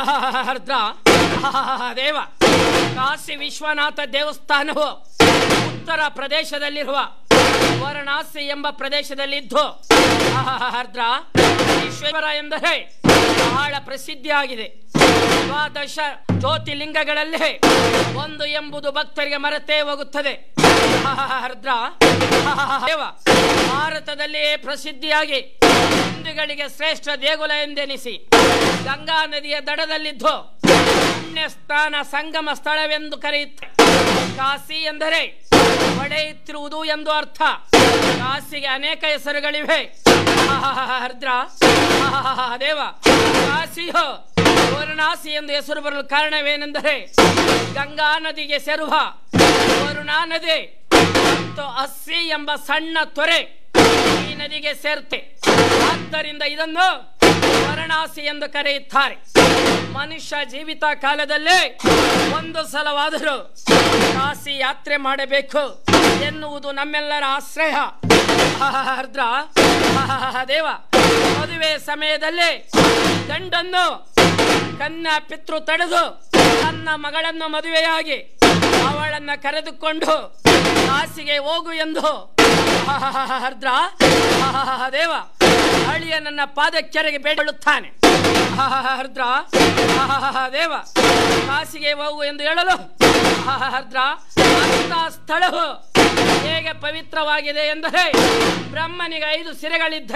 ಅರ್ಧ ದೇವ ಕಾಶಿ ವಿಶ್ವನಾಥ ದೇವಸ್ಥಾನವು ಉತ್ತರ ಪ್ರದೇಶದಲ್ಲಿರುವ ವಾರಣಾಸಿ ಎಂಬ ಪ್ರದೇಶದಲ್ಲಿದ್ದು ಅರ್ಧ ಈಶ್ವರ ಎಂದರೆ ಬಹಳ ಪ್ರಸಿದ್ಧಿಯಾಗಿದೆ ದ್ವಾದಶ ಜ್ಯೋತಿಲಿಂಗಗಳಲ್ಲಿ ಒಂದು ಎಂಬುದು ಭಕ್ತರಿಗೆ ಮರೆತೇ ಹೋಗುತ್ತದೆ ಅರ್ಧ ದೇವ ಭಾರತದಲ್ಲಿಯೇ ಪ್ರಸಿದ್ಧಿಯಾಗಿ ಹಿಂದೂಗಳಿಗೆ ಶ್ರೇಷ್ಠ ದೇಗುಲ ಎಂದೆನಿಸಿ ಗಂಗಾ ನದಿಯ ದಡದಲ್ಲಿದ್ದು ಪುಣ್ಯ ಸ್ಥಾನ ಸಂಗಮ ಸ್ಥಳವೆಂದು ಕರೆಯುತ್ತೆ ಕಾಶಿ ಎಂದರೆ ಒಡೆಯುತ್ತಿರುವುದು ಎಂದು ಅರ್ಥ ಕಾಶಿಗೆ ಅನೇಕ ಹೆಸರುಗಳಿವೆ ಅರ್ಧ ದೇವ ಕಾಶಿಯು ವಾರಣಾಸಿ ಎಂದು ಹೆಸರು ಬರಲು ಕಾರಣವೇನೆಂದರೆ ಗಂಗಾ ನದಿಗೆ ಸೇರುವ ವರುಣಾ ನದಿ ಮತ್ತು ಅಸ್ಸಿ ಎಂಬ ಸಣ್ಣ ತೊರೆ ಈ ನದಿಗೆ ಸೇರುತ್ತೆ ಆದ್ದರಿಂದ ಇದನ್ನು ವಾರಣಾಸಿ ಎಂದು ಕರೆಯುತ್ತಾರೆ ಮನುಷ್ಯ ಜೀವಿತ ಕಾಲದಲ್ಲೇ ಒಂದು ಸಲವಾದರೂ ಕಾಶಿ ಯಾತ್ರೆ ಮಾಡಬೇಕು ಎನ್ನುವುದು ನಮ್ಮೆಲ್ಲರ ಆಶ್ರಯ ಅರ್ಧ ದೇವ ಮದುವೆ ಸಮಯದಲ್ಲಿ ಗಂಡನ್ನು ಕನ್ಯಾ ಪಿತೃ ತಡೆದು ತನ್ನ ಮಗಳನ್ನು ಮದುವೆಯಾಗಿ ಅವಳನ್ನ ಕರೆದುಕೊಂಡು ಕಾಸಿಗೆ ಹೋಗು ಎಂದು ಅರ್ಧ ದೇವ ಅಳಿಯ ನನ್ನ ಪಾದಕ್ಕೆರೆಗೆ ಬೇಡಳುತ್ತಾನೆ ಅರ್ಧ ದೇವ ಕಾಸಿಗೆ ಹೋಗು ಎಂದು ಹೇಳಲು ಅರ್ಧ ಅಂತ ಸ್ಥಳವು ಹೇಗೆ ಪವಿತ್ರವಾಗಿದೆ ಎಂದರೆ ಬ್ರಹ್ಮನಿಗೆ ಐದು ಸಿರೆಗಳಿದ್ದ